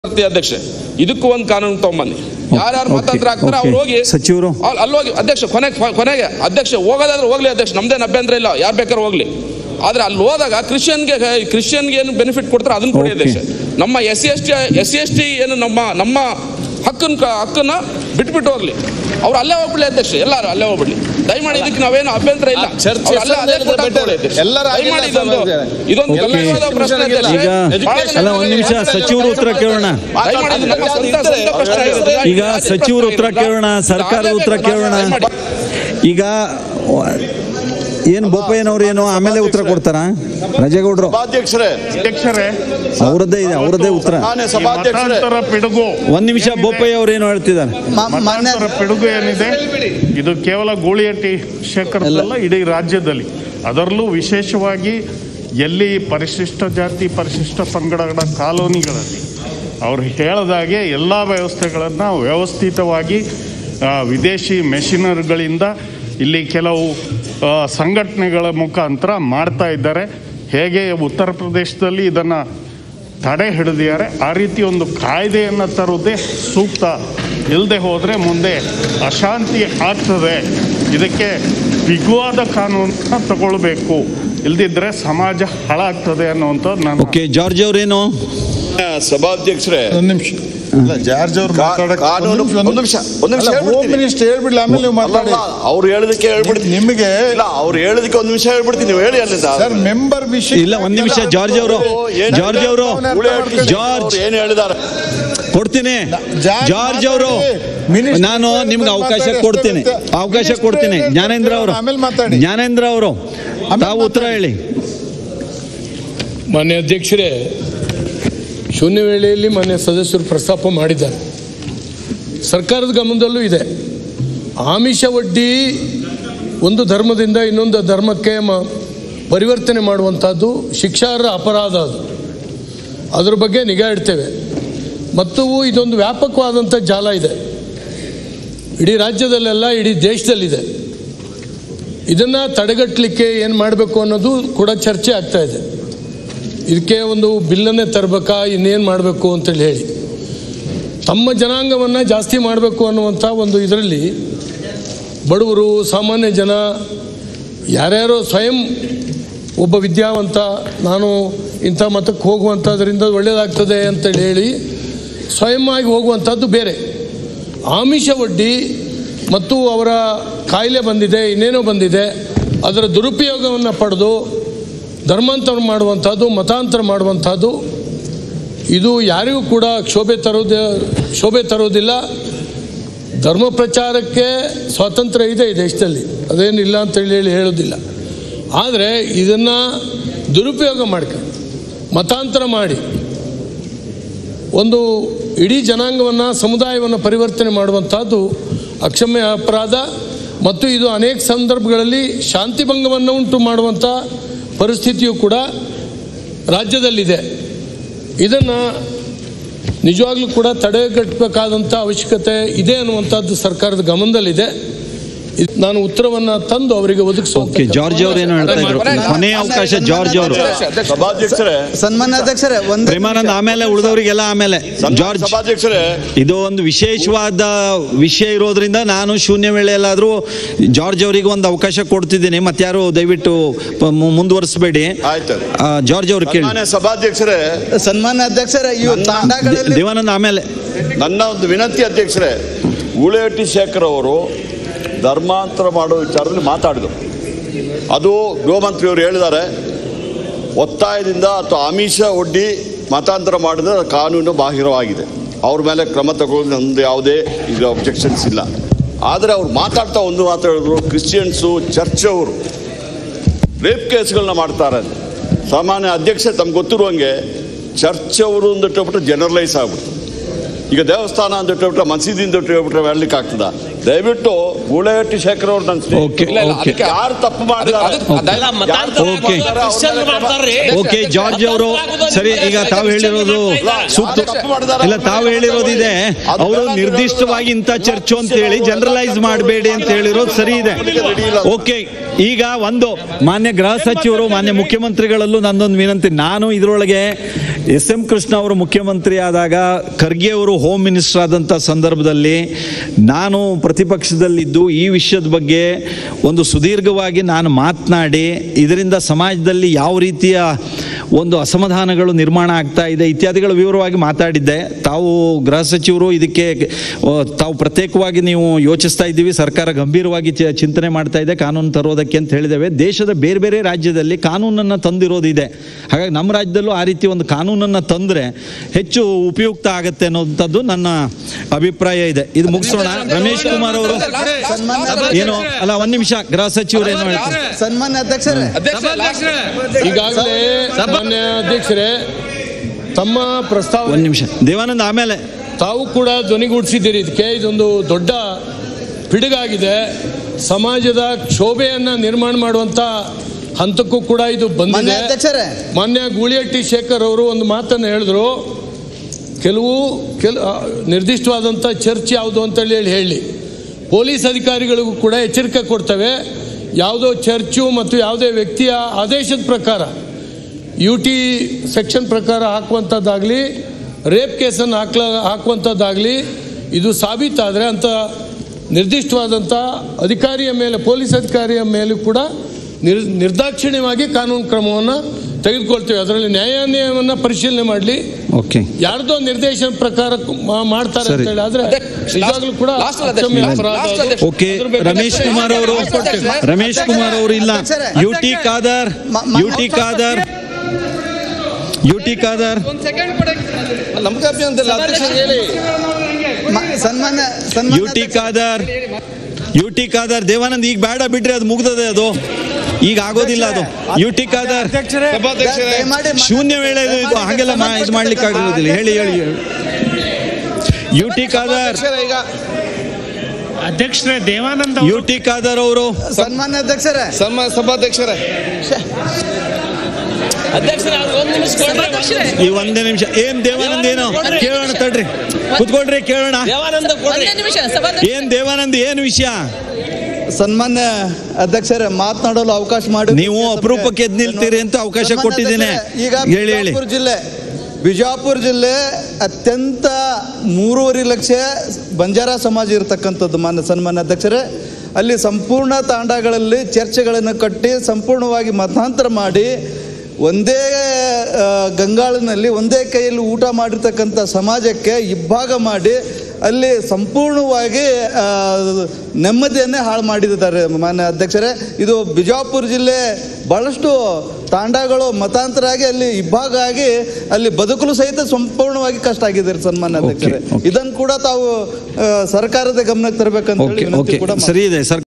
ಭಾರತೀಯ ಅಧ್ಯಕ್ಷೆ ಇದಕ್ಕೂ ಒಂದು ಕಾನೂನು ತಗೊಂಬನ್ನಿ ಯಾರ್ಯಾರು ಓಕೆ, ಮತಾಂತರ ಆಗ್ತಾರೆ ಓಕೆ. ಅವ್ರು ಹೋಗಿ ಸಚಿವರು? ಅಲ್- ಅಲ್ಲಿ ಹೋಗಿ ಅಧ್ಯಕ್ಷ ಕೊನೆಗೆ ಕೊನೆಗೆ ಅಧ್ಯಕ್ಷ ಹೋಗೋದಾದ್ರೆ ಹೋಗ್ಲಿ ಅಧ್ಯಕ್ಷ ನಮ್ದೇನು ಅಭ್ಯಂತರ ಇಲ್ಲ ಯಾರು ಬೇಕಾದ್ರೂ ಹೋಗ್ಲಿ ಆದ್ರೆ ಅಲ್ಲಿ ಹೋದಾಗ ಕ್ರಿಶ್ಚಿಯನ್ಗೆ ಕ್ರಿಶ್ಚಿಯನ್ಗೆ ಏನು ಬೆನಿಫಿಟ್ ಕೊಡ್ತಾರೆ ಅದನ್ನ ಕೊಡಿ ಓಕೆ. ಅಧ್ಯಕ್ಷ ನಮ್ಮ S C S T S C S T ಏನು ನಮ್ಮ ನಮ್ಮ ಹಕ್ಕನ್ ಹಕ್ಕನ್ನ ಬಿಟ್ಬಿಟ್ಟು ಹೋಗ್ಲಿ ಅವ್ರು ಅಲ್ಲೇ ಹೋಗ್ಬಿಡ್ಲಿ ಅಧ್ಯಕ್ಷ ಎಲ್ಲರೂ ಅಲ್ಲೇ ಹೋಗ್ಬಿಡ್ಲಿ ದಯಮಾಡಿ ಇದಕ್ಕೆ ನಾವೇನು ಅಭ್ಯಂತರ ಇಲ್ಲ ಚರ್ಚೆ ಅವ್ರು ಅಲ್ಲೇ ಅಲ್ಲೇ ಹೆಸರಲ್ಲಿ ಕೊಟ್ಟು ಹಾಕ್ಕೊಳ್ಳಿ ಅಧ್ಯಕ್ಷ. ಎಲ್ಲರ ದಯಮಾಡಿ ಆಗಿಲ್ಲ ಇದೊಂದು ಸರ್. ಇದೊಂದು ಓಕೆ. ಗಂಭೀರವಾದ ಪ್ರಶ್ನೆ ಅಧ್ಯಕ್ಷ. ಈಗ ಬಹಳ ಜನ ಅಲ್ಲ ಒಂದ್ ನಿಮಿಷ ಸಚಿವರು ಉತ್ತರ ಕೇಳೋಣ ದಯಮಾಡಿ ಇದು ನಮ್ಮ ಸ್ವಂತ ಸ್ವಂತ ಪ್ರಶ್ನೆ ಆಗಿದೆ. ಈಗ ಸಚಿವರು ಉತ್ತರ ಕೇಳೋಣ ಸರ್ಕಾರದ ಉತ್ತರ ಕೇಳೋಣ ಈಗ ಏನು ಬೋಪಯ್ಯನವ್ರು ಏನು ಆಮೇಲೆ ಉತ್ತರ ಕೊಡ್ತಾರ ರಾಜೇಗೌಡರು ಸಭಾಧ್ಯಕ್ಷರೇ ಅಧ್ಯಕ್ಷರೇ ಅವರದ್ದೇ ಇದೆ ಅವರದ್ದೇ ಉತ್ತರ ನಾನೇ ಈ ಸಭಾಧ್ಯಕ್ಷರೇ ಮತಾಂತರ ಪಿಡುಗು ಒಂದ್ ನಿಮಿಷ ಬೋಪಯ್ಯ ಅವ್ರು ಏನು ಹೇಳ್ತಿದ್ದಾರೆ ಮತಾಂತರ ಪಿಡುಗು ಏನಿದೆ ಇದು ಕೇವಲ ಗೂಳಿಹಟ್ಟಿ ಕ್ಷೇತ್ರದಲ್ಲ ಇಡೀ ರಾಜ್ಯದಲ್ಲಿ ಅದರಲ್ಲೂ ವಿಶೇಷವಾಗಿ ಎಲ್ಲಿ ಪರಿಶಿಷ್ಟ ಜಾತಿ ಪರಿಶಿಷ್ಟ ಪಂಗಡಗಳ ಕಾಲೋನಿಗಳಲ್ಲಿ ಅವ್ರು ಹೇಳ್ದಾಗೆ ಎಲ್ಲ ವ್ಯವಸ್ಥೆಗಳನ್ನು ವ್ಯವಸ್ಥಿತವಾಗಿ ಆ, ವಿದೇಶಿ ಮೆಷಿನರಿಗಳಿಂದ ಇಲ್ಲಿ ಕೆಲವು ಆ, ಸಂಘಟನೆಗಳ ಮುಖಾಂತರ ಮಾಡ್ತಾ ಇದ್ದಾರೆ ಹೇಗೆ ಉತ್ತರ ಪ್ರದೇಶದಲ್ಲಿ ಇದನ್ನು ತಡೆ ಹಿಡಿದಿದ್ದಾರೆ ಆ ರೀತಿ ಒಂದು ಕಾಯ್ದೆಯನ್ನು ತರುವುದೇ ಸೂಕ್ತ ಇಲ್ಲದೆ ಹೋದರೆ ಮುಂದೆ ಅಶಾಂತಿ ಆಗ್ತದೆ ಇದಕ್ಕೆ ಬಿಗುವಾದ ಕಾನೂನನ್ನ ತಗೊಳ್ಬೇಕು ಇಲ್ದಿದ್ರೆ ಸಮಾಜ ಹಾಳಾಗ್ತದೆ ಅನ್ನುವಂಥದ್ದು ನಾನು ಓಕೆ ಜಾರ್ಜ್ ಅವ್ರೇನು ಸಭಾಧ್ಯಕ್ಷರೇ ಒಂದ್ ನಿಮಿಷ ಅಲ್ಲ ಜಾರ್ಜ್ ಅವ್ರು ಕಾ- ಮಾತಾಡಕ್ಕೆ ಕಾನೂನು ಒಂದ್ ನಿಮಿಷ ಒಂದ್ ನಿಮಿಷ ಹೋಮ್ ಹೇಳ್ಬಿಡ್ತೀನಿ. ಮಿನಿಸ್ಟರ್ ಹೇಳ್ಬಿಡ್ಲಿ ಆಮೇಲೆ ನೀವು ಮಾತಾಡಿ ಅಲ್ಲಲ್ಲ, ಅವ್ರು ಹೇಳೋದಕ್ಕೆ ಹೇಳ್ಬಿಡ್ತೀನಿ ನಿಮಗೆ ಇಲ್ಲ ಅವ್ರು ಹೇಳೋದಕ್ಕೆ ಒಂದ್ ನಿಮಿಷ ಹೇಳ್ಬಿಡ್ತೀನಿ ನೀವು ಹೇಳಿ ಅಲ್ಲಿಂದ ಸರ್ ಮೆಂಬರ್ ವಿಷಯ ಇಲ್ಲ ಒಂದ್ ನಿಮಿಷ ಜಾರ್ಜ್ ಅವರು ಏನ್ ಜಾರ್ಜ್ ಅವರು ಗೂಳಿಹಟ್ಟಿ ಜಾರ್ಜ್ ಅವ್ರು ಏನ್ ಹೇಳಿದ್ದಾರೆ ಕೊಡ್ತೀನಿ ಜಾರ್ಜ್ ಅವರು ಮಿನಿಸ್ಟರ್ ನಾನು ನಿಮ್ಗೆ ಅವಕಾಶ ಮಾತಾಡಿ, ಕೊಡ್ತೀನಿ ಅಷ್ಟೇ ಅವಕಾಶ ಮಿನಿಸ್ಟರ್ ಕೊಡ್ತೀನಿ ಹೇಳ್ತಾರೆ, ಜ್ಞಾನೇಂದ್ರ ಅವರು ಆಮೇಲೆ ಮಾತಾಡಿ. ಜ್ಞಾನೇಂದ್ರ ಅವರು ಆಮೇಲೆ ತಾವು ಉತ್ತರ ಮಾತಾಡಿ. ಹೇಳಿ ಮಾನ್ಯ ಅಧ್ಯಕ್ಷರೇ ಶೂನ್ಯ ವೇಳೆಯಲ್ಲಿ ಮಾನ್ಯ ಸದಸ್ಯರು ಪ್ರಸ್ತಾಪ ಮಾಡಿದ್ದಾರೆ ಸರ್ಕಾರದ ಗಮನದಲ್ಲೂ ಇದೆ ಆಮಿಷ ವಡ್ಡಿ ಒಂದು ಧರ್ಮದಿಂದ ಇನ್ನೊಂದು ಧರ್ಮಕ್ಕೆ ಮ ಪರಿವರ್ತನೆ ಮಾಡುವಂಥದ್ದು ಶಿಕ್ಷಾರ್ಹ ಅಪರಾಧ ಅದು ಅದ್ರ ಬಗ್ಗೆ ನಿಗಾ ಇಡ್ತೇವೆ ಮತ್ತು ಇದೊಂದು ವ್ಯಾಪಕವಾದಂಥ ಜಾಲ ಇದೆ ಇಡೀ ರಾಜ್ಯದಲ್ಲೆಲ್ಲ ಇಡೀ ದೇಶದಲ್ಲಿದೆ ಇದನ್ನು ತಡೆಗಟ್ಟಲಿಕ್ಕೆ ಏನು ಮಾಡಬೇಕು ಅನ್ನೋದು ಕೂಡ ಚರ್ಚೆ ಆಗ್ತಾ ಇದೆ ಇದಕ್ಕೆ ಒಂದು ಬಿಲ್ಲನ್ನೇ ತರಬೇಕಾ ಇನ್ನೇನು ಮಾಡಬೇಕು ಅಂತೇಳಿ ಹೇಳಿ ತಮ್ಮ ಜನಾಂಗವನ್ನು ಜಾಸ್ತಿ ಮಾಡಬೇಕು ಅನ್ನುವಂಥ ಒಂದು ಇದರಲ್ಲಿ ಬಡವರು ಸಾಮಾನ್ಯ ಜನ ಯಾರ್ಯಾರೋ ಸ್ವಯಂ ಒಬ್ಬ ವಿದ್ಯಾವಂತ ನಾನು ಇಂಥ ಮತಕ್ಕೆ ಹೋಗುವಂಥದ್ರಿಂದ ಒಳ್ಳೆಯದಾಗ್ತದೆ ಅಂತೇಳಿ ಹೇಳಿ ಸ್ವಯಂ ಆಗಿ ಹೋಗುವಂಥದ್ದು ಬೇರೆ ಆಮಿಷ ಒಡ್ಡಿ ಮತ್ತು ಅವರ ಕಾಯಿಲೆ ಬಂದಿದೆ ಇನ್ನೇನೋ ಬಂದಿದೆ ಅದರ ದುರುಪಯೋಗವನ್ನು ಪಡೆದು ಧರ್ಮಾಂತರ ಮಾಡುವಂಥದ್ದು ಮತಾಂತರ ಮಾಡುವಂಥದ್ದು ಇದು ಯಾರಿಗೂ ಕೂಡ ಕ್ಷೋಭೆ ತರೋದೇ ಶೋಭೆ ತರೋದಿಲ್ಲ ಧರ್ಮ ಪ್ರಚಾರಕ್ಕೆ ಸ್ವಾತಂತ್ರ್ಯ ಇದೆ ಈ ದೇಶದಲ್ಲಿ ಅದೇನಿಲ್ಲ ಅಂತೇಳಿ ಹೇಳಿ ಹೇಳೋದಿಲ್ಲ ಆದರೆ ಇದನ್ನು ದುರುಪಯೋಗ ಮಾಡ್ಕೊಂಡು ಮತಾಂತರ ಮಾಡಿ ಒಂದು ಇಡೀ ಜನಾಂಗವನ್ನು ಸಮುದಾಯವನ್ನು ಪರಿವರ್ತನೆ ಮಾಡುವಂಥದ್ದು ಅಕ್ಷಮ್ಯ ಅಪರಾಧ ಮತ್ತು ಇದು ಅನೇಕ ಸಂದರ್ಭಗಳಲ್ಲಿ ಶಾಂತಿಭಂಗವನ್ನು ಉಂಟು ಮಾಡುವಂಥ ಪರಿಸ್ಥಿತಿಯು ಕೂಡ ರಾಜ್ಯದಲ್ಲಿದೆ ಇದನ್ನು ನಿಜವಾಗ್ಲೂ ಕೂಡ ತಡೆಗಟ್ಟಬೇಕಾದಂಥ ಅವಶ್ಯಕತೆ ಇದೆ ಅನ್ನುವಂಥದ್ದು ಸರ್ಕಾರದ ಗಮನದಲ್ಲಿದೆ ಇದ್- ನಾನು ಉತ್ತರವನ್ನು ತಂದು ಅವರಿಗೆ ಒದಗಿಸುವಂತ ಓಕೆ ಜಾರ್ಜ್ ಅವ್ರು ಏನು ಹೇಳ್ತಾ ಇದ್ರು ಕೊನೆಯ ಅವಕಾಶ ಜಾರ್ಜ್ ಅವರು ಸಭಾಧ್ಯಕ್ಷರೇ ಸನ್ಮಾನ್ಯ ಅಧ್ಯಕ್ಷರೇ ಒಂದು ಪ್ರೇಮಾನಂದ್ ಆಮೇಲೆ ಉಳಿದವರಿಗೆಲ್ಲ ಆಮೇಲೆ ಜಾರ್ಜ್ ಸಭಾಧ್ಯಕ್ಷರೇ ಇದು ಒಂದು ವಿಶೇಷವಾದ ವಿಷಯ ಇರೋದ್ರಿಂದ ನಾನು ಶೂನ್ಯ ವೇಳೆಯಲ್ಲಾದರೂ ಜಾರ್ಜ್ ಅವರಿಗೆ ಒಂದು ಅವಕಾಶ ಕೊಡ್ತಿದ್ದೀನಿ ಮತ್ತಾರು ದಯವಿಟ್ಟು ಪ- ಮು- ಮುಂದುವರಿಸಬೇಡಿ ಆಯ್ತು. ಆ, ಜಾರ್ಜ್ ಅವರು ಕೇಳಿ ಮಾನ್ಯ ಸಭಾಧ್ಯಕ್ಷರೇ ಸನ್ಮಾನ್ಯ ಅಧ್ಯಕ್ಷರೇ ಇವು ತಾಂಡಗಳಲ್ಲಿ ದೇವಾನಂದ್ ಆಮೇಲೆ ನನ್ನ ಒಂದು ವಿನಂತಿ ಅಧ್ಯಕ್ಷರೇ ಗೂಳೆಹಟ್ಟಿ ಶೇಖರ್ ಅವರು ಧರ್ಮಾಂತರ ಮಾಡೋ ವಿಚಾರದಲ್ಲಿ ಮಾತಾಡಿದರು ಅದು ಗೃಹ ಮಂತ್ರಿಯವರು ಹೇಳಿದ್ದಾರೆ ಒತ್ತಾಯದಿಂದ ಅಥವಾ ಆಮಿಷ ಒಡ್ಡಿ ಮತಾಂತರ ಮಾಡಿದ್ರೆ ಅದು ಕಾನೂನು ಬಾಹಿರವಾಗಿದೆ ಅವ್ರ ಮೇಲೆ ಕ್ರಮ ತಗೊಳ್ಳೋದು ನಮ್ಮದು ಯಾವುದೇ ಈಗ ಅಬ್ಜೆಕ್ಷನ್ಸ್ ಇಲ್ಲ ಆದರೆ ಅವ್ರು ಮಾತಾಡ್ತಾ ಒಂದು ಮಾತು ಹೇಳಿದ್ರು ಕ್ರಿಶ್ಚಿಯನ್ಸು ಚರ್ಚ್ ಅವರು ರೇಪ್ ಕೇಸ್ಗಳನ್ನ ಮಾಡ್ತಾರೆ ಅಂತ. ಸಾಮಾನ್ಯ ಅಧ್ಯಕ್ಷ ತಮ್ಗೆ ಗೊತ್ತಿರುವಂಗೆ ಚರ್ಚ್ ಅವರು ಅಂದಿಟ್ಟುಬಿಟ್ರೆ ಜನರಲೈಸ್ ಆಗ್ಬಿಡ್ತು ಈಗ ದೇವಸ್ಥಾನ ಅಂತ ಇಟ್ಟುಬಿಟ್ರೆ ಮಸೀದಿ ಅಂತ ಇಟ್ಟುಬಿಟ್ರೆ ಮಾಡ್ಲಿಕ್ಕೆ ಆಗ್ತದ ದಯವಿಟ್ಟು ಗೂಳೆಹಟ್ಟಿ ಶೇಖರ್ ಅವ್ರು ನನ್ನ ಓಕೆ ಇಲ್ಲ, ಇಲ್ಲ, ಓಕೆ ಅದಕ್ಕೆ ಯಾರು ತಪ್ಪು ಮಾಡಿದ್ದಾರೆ ಅದಕ್ಕೆ- ಅದಕ್ಕೆ- ಓಕೆ ಓಕೆ ಜಾರ್ಜ್ ಅವರು ಸರಿ ಈಗ ತಾವು ಹೇಳಿರೋದು ಸೂಕ್ತ ತಪ್ಪು ಮಾಡಿದ್ದಾರೆ. ಇಲ್ಲ ತಾವು ಹೇಳಿರೋದಿದೆ ಅವರು ನಿರ್ದಿಷ್ಟವಾಗಿ ಇಂಥ ಚರ್ಚು ಅಂತ ಹೇಳಿ ಜನರಲೈಸ್ ಮಾಡಬೇಡಿ ಅಂತ ಹೇಳಿರೋದು ಸರಿ ಇದೆ ಓಕೆ ಈಗ ಒಂದು ಮಾನ್ಯ ಗೃಹ ಸಚಿವರು ಮಾನ್ಯ ಮುಖ್ಯಮಂತ್ರಿಗಳಲ್ಲೂ ನಂದೊಂದು ವಿನಂತಿ ನಾನು ಇದರೊಳಗೆ ಎಸ್ ಎಂ ಕೃಷ್ಣ ಅವರು ಮುಖ್ಯಮಂತ್ರಿ ಆದಾಗ ಖರ್ಗೆ ಅವರು ಹೋಮ್ ಮಿನಿಸ್ಟರ್ ಆದಂಥ ಸಂದರ್ಭದಲ್ಲಿ ನಾನು ಪ್ರತಿಪಕ್ಷದಲ್ಲಿದ್ದು ಈ ವಿಷಯದ ಬಗ್ಗೆ ಒಂದು ಸುದೀರ್ಘವಾಗಿ ನಾನು ಮಾತನಾಡಿ ಇದರಿಂದ ಸಮಾಜದಲ್ಲಿ ಯಾವ ರೀತಿಯ ಒಂದು ಅಸಮಾಧಾನಗಳು ನಿರ್ಮಾಣ ಆಗ್ತಾ ಇದೆ ಇತ್ಯಾದಿಗಳು ವಿವರವಾಗಿ ಮಾತಾಡಿದ್ದೆ ತಾವು ಗೃಹ ಸಚಿವರು ಇದಕ್ಕೆ ಆ, ತಾವು ಪ್ರತ್ಯೇಕವಾಗಿ ನೀವು ಯೋಚಿಸ್ತಾ ಇದ್ದೀವಿ ಸರ್ಕಾರ ಗಂಭೀರವಾಗಿ ಚ- ಚಿಂತನೆ ಮಾಡ್ತಾ ಇದೆ ಕಾನೂನು ತರೋದಕ್ಕೆ ಅಂತ ಹೇಳಿದ್ದೇವೆ ದೇಶದ ಬೇರೆ ಬೇರೆ ರಾಜ್ಯದಲ್ಲಿ ಕಾನೂನನ್ನು ತಂದಿರೋದಿದೆ ಹಾಗಾಗಿ ನಮ್ಮ ರಾಜ್ಯದಲ್ಲೂ ಆ ರೀತಿ ಒಂದು ಕಾನೂನನ್ನು ತಂದರೆ ಹೆಚ್ಚು ಉಪಯುಕ್ತ ಆಗುತ್ತೆ ಅನ್ನೋಂಥದ್ದು ನನ್ನ ಅಭಿಪ್ರಾಯ ಇದೆ ಇದು ಮುಗಿಸೋಣ ರಮೇಶ್ ಕುಮಾರ್ ಅವರು ಏನು ಅಲ್ಲ ಒಂದ್ ನಿಮಿಷ ಗೃಹ ಸಚಿವರು ಏನು ಹೇಳ್ತಾರೆ ಸನ್ಮಾನ್ಯ ಅಧ್ಯಕ್ಷರೇ ಈಗಾಗಲೇ ಮಾನ್ಯ ಅಧ್ಯಕ್ಷರೇ ತಮ್ಮ ಪ್ರಸ್ತಾವ ಒಂದ್ ನಿಮಿಷ ದೇವಾನಂದ್ ಆಮೇಲೆ ತಾವು ಕೂಡ ಧ್ವನಿಗೂಡಿಸಿದ್ದೀರಿ ಇದಕ್ಕೆ ಇದೊಂದು ದೊಡ್ಡ ಪಿಡುಗಾಗಿದೆ ಸಮಾಜದ ಕ್ಷೋಭೆಯನ್ನ ನಿರ್ಮಾಣ ಮಾಡುವಂತ ಹಂತಕ್ಕೂ ಕೂಡ ಇದು ಮಾನ್ಯ ಬಂದಿದೆ ಅಧ್ಯಕ್ಷರೇ ಮಾನ್ಯ ಗೂಳಿಹಟ್ಟಿ ಶೇಖರ್ ಅವರು ಒಂದು ಮಾತನ್ನು ಹೇಳಿದ್ರು ಕೆಲವು ಕೆಲ ಆ, ನಿರ್ದಿಷ್ಟವಾದಂಥ ಚರ್ಚ್ ಯಾವುದು ಅಂತೇಳಿ ಹೇಳಿ ಹೇಳಿ ಪೊಲೀಸ್ ಅಧಿಕಾರಿಗಳಿಗೂ ಕೂಡ ಎಚ್ಚರಿಕೆ ಕೊಡ್ತವೆ ಯಾವುದೋ ಚರ್ಚು ಮತ್ತು ಯಾವುದೇ ವ್ಯಕ್ತಿಯ ಆದೇಶದ ಪ್ರಕಾರ ಯು ಟಿ ಸೆಕ್ಷನ್ ಪ್ರಕಾರ ಹಾಕುವಂಥದ್ದಾಗಲಿ ರೇಪ್ ಕೇಸನ್ನು ಹಾಕ್ಲ ಹಾಕುವಂಥದ್ದಾಗಲಿ ಇದು ಸಾಬೀತಾದರೆ ಅಂಥ ನಿರ್ದಿಷ್ಟವಾದಂಥ ಅಧಿಕಾರಿಯ ಮೇಲೆ ಪೊಲೀಸ್ ಅಧಿಕಾರಿಯ ಮೇಲೂ ಕೂಡ ನಿರ್ ನಿರ್ದಾಕ್ಷಿಣ್ಯವಾಗಿ ಕಾನೂನು ಕ್ರಮವನ್ನು ತೆಗೆದುಕೊಳ್ತೇವೆ ಅದರಲ್ಲಿ ನ್ಯಾಯಾನ್ಯಾಯವನ್ನು ಪರಿಶೀಲನೆ ಮಾಡಲಿ ಓಕೆ ಯಾರ್ದೋ ನಿರ್ದೇಶನ ಪ್ರಕಾರ ಮಾ- ಮಾಡ್ತಾರೆ ಸರಿ. ಅಂತ ಹೇಳಿ ಆದ್ರೆ ನಿಜವಾಗ್ಲೂ ಕೂಡ Last ಅಧ್ಯಕ್ಷ. ಅಕ್ಷಮ್ಯ ಅಪರಾಧ Last ಅದು. ಅಧ್ಯಕ್ಷ. ಓಕೆ ಅದ್ರ ಬಗ್ಗೆ ರಮೇಶ್ ಕುಮಾರ್ ಅವರು ರಮೇಶ್ ಕುಮಾರ್ ಅವರು ಇಲ್ಲ U T Khader U T Khader U T Khader ನಮ್ಗೆ ಅಭ್ಯಂತರ ಇಲ್ಲ, ಅಧ್ಯಕ್ಷರು ಹೇಳಿ ಮ- ಸನ್ಮಾನ್ಯ ಯು ಸನ್ಮಾನ್ಯ T Khader U T Khader Devanand ಈಗ ಬೇಡ ಬಿಡ್ರಿ ಅದು ಮುಗ್ದದೆ ಅದು ಈಗ ಆಗೋದಿಲ್ಲ ಅದು ಯು ಟಿ ಖಾದರ್ ದಯ- ದಯಮಾಡಿ ಮ- ಶೂನ್ಯ ವೇಳೆ ಇದು ಇದು ಹಾಗೆಲ್ಲ ಮಾ- ಇದು ಮಾಡ್ಲಿಕ್ಕೆ ಆಗೋದಿಲ್ಲ ಹೇಳಿ ಹೇಳಿ ಹೇಳಿ. ಯು ಟಿ ಖಾದರ್ ಅಧ್ಯಕ್ಷರೇ, ಈಗ ಅಧ್ಯಕ್ಷರೇ ದೇವಾನಂದ ಯು ಟಿ ಖಾದರ್ ಅವರು ಸನ್ಮಾನ್ಯ ಅಧ್ಯಕ್ಷರೇ ಸನ್ಮಾನ್ಯ ಸಭಾಧ್ಯಕ್ಷರೇ ಈ ಒಂದೇ ನಿಮಿಷ ಏನ್ ದೇವಾನಂದ್ ಏನು ಕೇಳೋಣ ತಡ್ರಿ ಕುತ್ಕೊಳ್ರಿ ಕೇಳೋಣ ಒಂದೇ ನಿಮಿಷ ಸಭಾಧ್ಯಕ್ಷ ಏನ್ ದೇವಾನಂದ್ ಏನ್ ವಿಷಯ ಸನ್ಮಾನ್ಯ ಅಧ್ಯಕ್ಷರೇ ಮಾತನಾಡಲು ಅವಕಾಶ ಮಾಡಿ ನೀವು ಅಪರೂಪಕ್ಕೆ ಎದ್ದು ನಿಲ್ತೀರಿ ಅಂತ ಅವಕಾಶ ಸನ್ಮಾನ್ಯ ಕೊಟ್ಟಿದ್ದೇನೆ ಅಧ್ಯಕ್ಷರೇ, ಈಗ ಹೇಳಿ ಹೇಳಿ ಬಿಜಾಪುರ ಜಿಲ್ಲೆ ಬಿಜಾಪುರ ಜಿಲ್ಲೆ ಅತ್ಯಂತ ಮೂರುವರೆ ಲಕ್ಷ ಬಂಜಾರ ಸಮಾಜ ಇರತಕ್ಕಂಥದ್ದು ಮಾನ್ಯ ಸನ್ಮಾನ್ಯ ಅಧ್ಯಕ್ಷರೇ ಅಲ್ಲಿ ಸಂಪೂರ್ಣ ತಾಂಡಗಳಲ್ಲಿ ಚರ್ಚೆಗಳನ್ನು ಕಟ್ಟಿ ಸಂಪೂರ್ಣವಾಗಿ ಮತಾಂತರ ಮಾಡಿ ಒಂದೇ ಆ, ಗಂಗಾಳಿನಲ್ಲಿ ಒಂದೇ ಕೈಯಲ್ಲಿ ಊಟ ಮಾಡಿರ್ತಕ್ಕಂಥ ಸಮಾಜಕ್ಕೆ ಇಬ್ಬಾಗ ಮಾಡಿ ಅಲ್ಲಿ ಸಂಪೂರ್ಣವಾಗಿ ಆ, ನೆಮ್ಮದಿಯನ್ನೇ ಹಾಳು ಮಾಡಿದ್ದಾರೆ ಮಾನ್ಯ ಅಧ್ಯಕ್ಷರೇ ಇದು ಬಿಜಾಪುರ ಜಿಲ್ಲೆ ಬಹಳಷ್ಟು ತಾಂಡಗಳು ಮತಾಂತರ ಆಗಿ ಅಲ್ಲಿ ಇಬ್ಬಾಗ ಆಗಿ ಅಲ್ಲಿ ಬದುಕಲು ಸಹಿತ ಸಂಪೂರ್ಣವಾಗಿ ಕಷ್ಟ ಆಗಿದೆ ಸನ್ಮಾನ್ಯ ಅಧ್ಯಕ್ಷರೇ okay. ಇದನ್ನು ಕೂಡ ತಾವು ಆ, ಸರ್ಕಾರದ ಗಮನಕ್ಕೆ ತರಬೇಕಂತ ಓಕೆ ಹೇಳಿ ವಿನಂತಿ ಓಕೆ ಕೂಡ ಮಾಡ್ತೀನಿ. ಸರಿ ಇದೆ ಸರ್